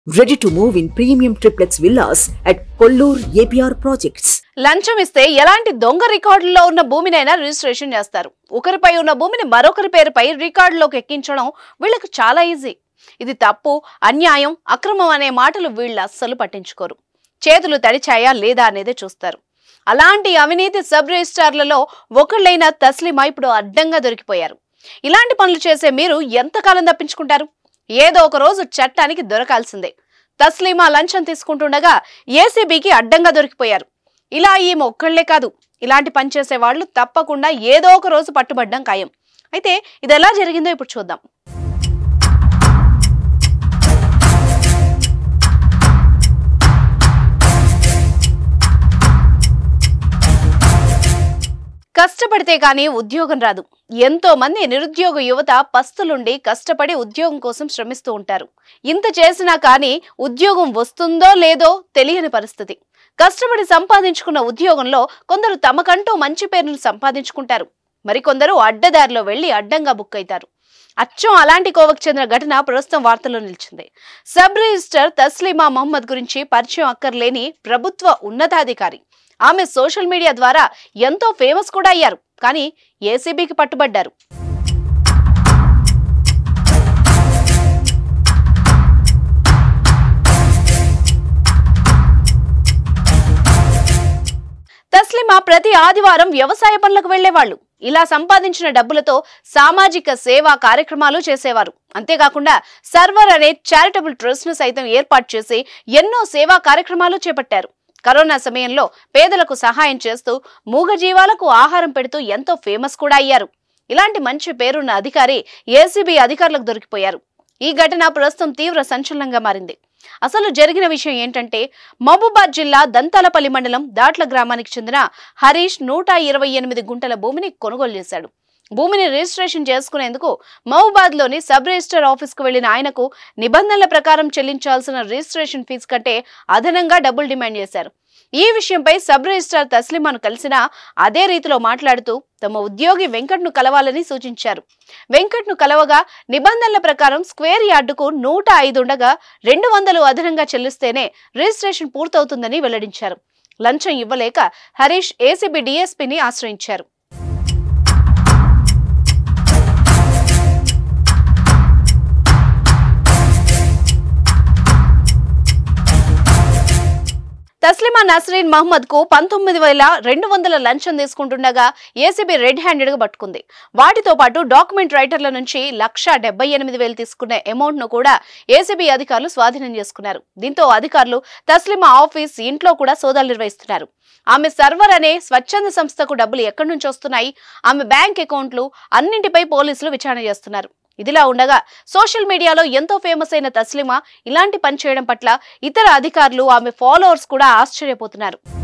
Ready to move in premium triplex villas at Kollur APR Projects. లంచం ఇస్తే ఎలాంటి దొంగ రికార్డుల్లో ఉన్న భూమినైనా రిజిస్ట్రేషన్ చేస్తారు ఒకరిపై ఉన్న భూమిని మరొకరి పేరుపై రికార్డులోకి ఎక్కించడం వీళ్ళకి చాలా ఈజీ ఇది తప్పు అన్యాయం అక్రమం అనే మాటలు వీళ్ళు అస్సలు పట్టించుకోరు చేతులు తడిచాయా లేదా అనేది చూస్తారు అలాంటి అవినీతి సబ్ రిజిస్ట్రార్లలో ఒకళ్ళైన తస్లిమా ఇప్పుడు అడ్డంగా దొరికిపోయారు ఇలాంటి పనులు చేసే మీరు ఎంతకాలం తప్పించుకుంటారు ఏదో ఒక రోజు చట్టానికి దొరకాల్సిందే తస్లీమా లంచం తీసుకుంటుండగా ఏసీబీకి అడ్డంగా దొరికిపోయారు ఇలా ఈ ఒక్కళ్లే కాదు ఇలాంటి పని చేసే వాళ్ళు తప్పకుండా ఏదో ఒక రోజు పట్టుబడ్డం ఖాయం అయితే ఇది ఎలా జరిగిందో ఇప్పుడు చూద్దాం కష్టపడితే కానీ ఉద్యోగం రాదు ఎంతో మంది నిరుద్యోగ యువత పస్తులుండి కష్టపడి ఉద్యోగం కోసం శ్రమిస్తూ ఉంటారు ఇంత చేసినా కానీ ఉద్యోగం వస్తుందో లేదో తెలియని పరిస్థితి కష్టపడి సంపాదించుకున్న ఉద్యోగంలో కొందరు తమకంటూ మంచి పేరును సంపాదించుకుంటారు మరికొందరు అడ్డదారిలో వెళ్లి అడ్డంగా బుక్ అవుతారు అచ్చం అలాంటి కోవకు చెందిన ఘటన ప్రస్తుతం వార్తల్లో నిలిచింది సబ్ రిజిస్టర్ తస్లీమా మహమ్మద్ గురించి పరిచయం అక్కర్లేని ప్రభుత్వ ఉన్నతాధికారి ఆమె సోషల్ మీడియా ద్వారా ఎంతో ఫేమస్ కూడా అయ్యారు కానీ ఏసీబీకి పట్టుబడ్డారు తస్లిమా ప్రతి ఆదివారం వ్యవసాయ పనులకు వెళ్లేవాళ్లు ఇలా సంపాదించిన డబ్బులతో సామాజిక సేవా కార్యక్రమాలు చేసేవారు అంతేకాకుండా సర్వర్ అనే చారిటబుల్ ట్రస్ట్ ను సైతం ఏర్పాటు చేసి ఎన్నో సేవా కార్యక్రమాలు చేపట్టారు కరోనా సమయంలో పేదలకు సహాయం చేస్తూ మూగజీవాలకు ఆహారం పెడుతూ ఎంతో ఫేమస్ కూడా అయ్యారు ఇలాంటి మంచి పేరున్న అధికారి ఏసీబీ అధికారులకు దొరికిపోయారు ఈ ఘటన ప్రస్తుతం తీవ్ర సంచలనంగా మారింది అసలు జరిగిన విషయం ఏంటంటే మహబూబాద్ జిల్లా దంతాలపల్లి మండలం దాట్ల గ్రామానికి చెందిన హరీష్ నూట ఇరవై ఎనిమిది గుంటల భూమిని కొనుగోలు చేశాడు భూమిని రిజిస్ట్రేషన్ చేసుకునేందుకు మహబూబాద్ లోని సబ్ రిజిస్టర్ ఆఫీస్ కు వెళ్లిన ఆయనకు నిబంధనల ప్రకారం చెల్లించాల్సిన రిజిస్ట్రేషన్ ఫీజు కంటే అదనంగా డబ్బులు డిమాండ్ చేశారు ఈ విషయంపై సబ్ రిజిస్ట్రార్ తస్లిమాను కలిసినా అదే రీతిలో మాట్లాడుతూ తమ ఉద్యోగి వెంకట్ను కలవాలని సూచించారు వెంకట్ను కలవగా నిబంధనల ప్రకారం స్క్వేర్ యార్డుకు నూట ఐదు ఉండగా రెండు వందలు అదనంగా చెల్లిస్తేనే రిజిస్ట్రేషన్ పూర్తవుతుందని వెల్లడించారు లంచం ఇవ్వలేక హరీష్ ఏసీబీ డీఎస్పీని ఆశ్రయించారు తస్లిమా నస్రీన్ మహమ్మద్ కు పంతొమ్మిది వేల రెండు వందల లంచం తీసుకుంటుండగా ఏసీబీ రెడ్ హ్యాండెడ్ గా పట్టుకుంది వాటితో పాటు డాక్యుమెంట్ రైటర్ల నుంచి లక్ష డెబ్బై ఎనిమిది వేలు తీసుకునే అమౌంట్ ను కూడా ఏసీబీ అధికారులు స్వాధీనం చేసుకున్నారు దీంతో అధికారులు తస్లిమా ఆఫీస్ ఇంట్లో కూడా సోదాలు నిర్వహిస్తున్నారు ఆమె సర్వర్ అనే స్వచ్ఛంద సంస్థకు డబ్బులు ఎక్కడి నుంచి వస్తున్నాయి ఆమె బ్యాంక్ అకౌంట్లు అన్నింటిపై పోలీసులు విచారణ చేస్తున్నారు ఇదిలా ఉండగా సోషల్ మీడియాలో ఎంతో ఫేమస్ అయిన తస్లిమా ఇలాంటి పని చేయడం పట్ల ఇతర అధికారులు ఆమె ఫాలోవర్స్ కూడా ఆశ్చర్యపోతున్నారు